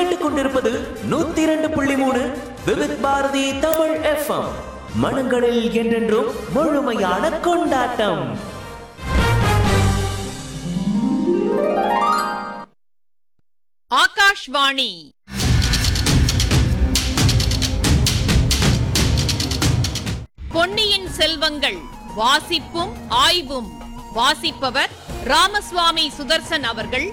கேட்டுக்கொண்டிருப்பது நூத்தி இரண்டு புள்ளி மூணு விவித் பாரதி தமிழ் எஃப்எம் மனங்களில் என்றென்றும் முழுமையான கொண்டாட்டம் ஆகாஷ்வாணி பொன்னியின் செல்வங்கள் வாசிப்பும் ஆய்வும் வாசிப்பவர் ராமசுவாமி சுதர்சன் அவர்கள்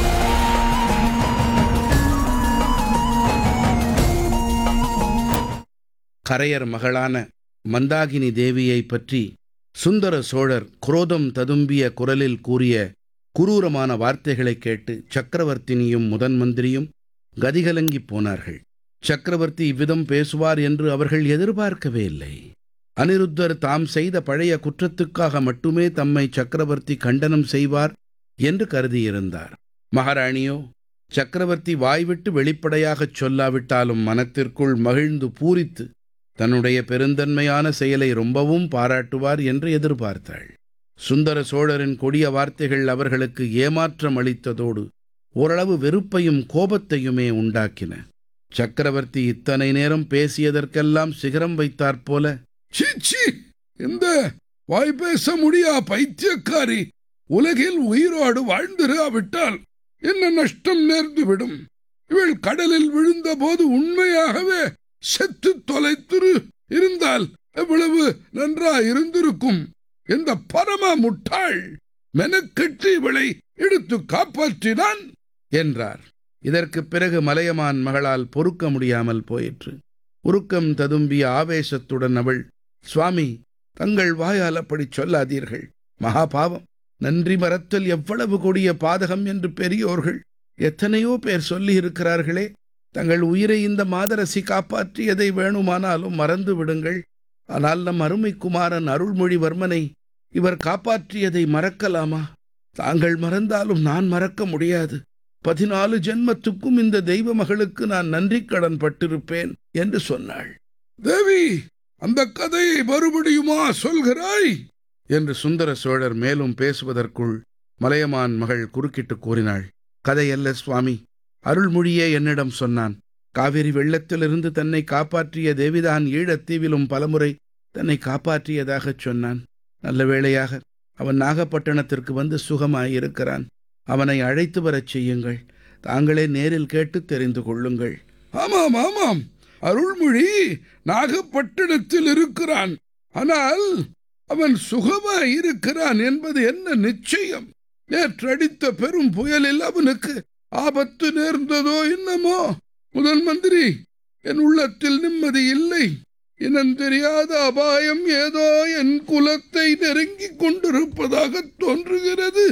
கரையர் மகளான மந்தாகினி தேவியைப் பற்றி சுந்தர சோழர் குரோதம் ததும்பிய குரலில் கூறிய குரூரமான வார்த்தைகளைக் கேட்டு சக்கரவர்த்தினியும் முதன் மந்திரியும் கதிகலங்கிப் போனார்கள் சக்கரவர்த்தி இவ்விதம் பேசுவார் என்று அவர்கள் எதிர்பார்க்கவே இல்லை அனிருத்தர் தாம் செய்த பழைய குற்றத்துக்காக மட்டுமே தம்மை சக்கரவர்த்தி கண்டனம் செய்வார் என்று கருதியிருந்தார் மகாராணியோ சக்கரவர்த்தி வாய்விட்டு வெளிப்படையாகச் சொல்லாவிட்டாலும் மனத்திற்குள் மகிழ்ந்து பூரித்து தன்னுடைய பெருந்தன்மையான செயலை ரொம்பவும் பாராட்டுவார் என்று எதிர்பார்த்தாள் சுந்தர சோழரின் கொடிய வார்த்தைகள் அவர்களுக்கு ஏமாற்றம் அளித்ததோடு ஓரளவு வெறுப்பையும் கோபத்தையுமே உண்டாக்கின சக்கரவர்த்தி இத்தனை நேரம் பேசியதற்கெல்லாம் சிகரம் வைத்தாற்போல சீச்சி இந்த வாய் பேச முடியா பைத்தியக்காரி உலகில் உயிரோடு வாழ்ந்திராவிட்டால் என்ன நஷ்டம் நேர்ந்துவிடும் இவள் கடலில் விழுந்தபோது உண்மையாகவே செத்து தொலைத்துரு இருந்தால் எவ்வளவு நன்றா இருந்திருக்கும் இந்த பரம முட்டாள் மெனக்கெட்டு இவளை எடுத்து காப்பாற்றினான் என்றார் இதற்குப் பிறகு மலையமான் மகளால் பொறுக்க முடியாமல் போயிற்று உருக்கம் ததும்பிய ஆவேசத்துடன் அவள் சுவாமி தங்கள் வாயால் அப்படிச் சொல்லாதீர்கள் மகாபாவம் நன்றி மறத்தல் எவ்வளவு கொடிய பாதகம் என்று பெரியோர்கள் எத்தனையோ பேர் சொல்லியிருக்கிறார்களே தங்கள் உயிரை இந்த மாதரசி காப்பாற்றியதை வேணுமானாலும் மறந்து விடுங்கள் ஆனால் நம் அருமை குமாரன் அருள்மொழிவர்மனை இவர் காப்பாற்றியதை மறக்கலாமா தாங்கள் மறந்தாலும் நான் மறக்க முடியாது பதினாலு ஜென்மத்துக்கும் இந்த தெய்வ மகளுக்கு நான் நன்றி கடன் பட்டிருப்பேன் என்று சொன்னாள் தேவி அந்த கதையை மறுபடியுமா சொல்கிறாய் என்று சுந்தர சோழர் மேலும் பேசுவதற்குள் மலையமான் மகள் குறுக்கிட்டு கூறினாள் கதையல்ல சுவாமி அருள்மொழியே என்னிடம் சொன்னான் காவிரி வெள்ளத்திலிருந்து தன்னை காப்பாற்றிய தேவிதான் ஈழத்தீவிலும் பலமுறை தன்னை காப்பாற்றியதாகச் சொன்னான் நல்ல வேளையாக அவன் நாகப்பட்டினத்திற்கு வந்து சுகமாயிருக்கிறான் அவனை அழைத்து வரச் செய்யுங்கள் தாங்களே நேரில் கேட்டு தெரிந்து கொள்ளுங்கள் ஆமாம் ஆமாம் அருள்மொழி நாகப்பட்டினத்தில் இருக்கிறான் ஆனால் அவன் சுகமாய் இருக்கிறான் என்பது என்ன நிச்சயம் நேற்றடித்த பெரும் புயலில் அவனுக்கு ஆபத்து நேர்ந்ததோ என்னமோ முதல் மந்திரி என் உள்ளத்தில் நிம்மதி இல்லை இனம் தெரியாத அபாயம் ஏதோ என் குலத்தை நெருங்கிக் கொண்டிருப்பதாக தோன்றுகிறது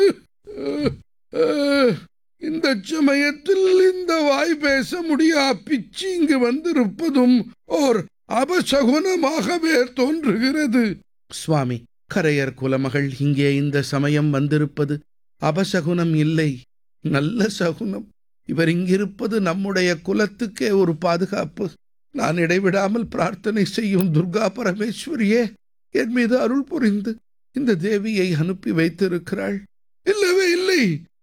இந்த சமயத்தில் இந்த வாய் பேச முடியா பிச்சு இங்கு வந்திருப்பதும் ஓர் அபசகுனமாகவே தோன்றுகிறது சுவாமி கரையர் குலமகள் இங்கே இந்த சமயம் வந்திருப்பது அபசகுனம் இல்லை நல்ல சகுனம் இவர் இங்கிருப்பது நம்முடைய குலத்துக்கே ஒரு பாதுகாப்பு நான் இடைவிடாமல் பிரார்த்தனை செய்யும் துர்கா பரமேஸ்வரியே என் மீது அருள் புரிந்து இந்த தேவியை அனுப்பி வைத்திருக்கிறாள் இல்லவே இல்லை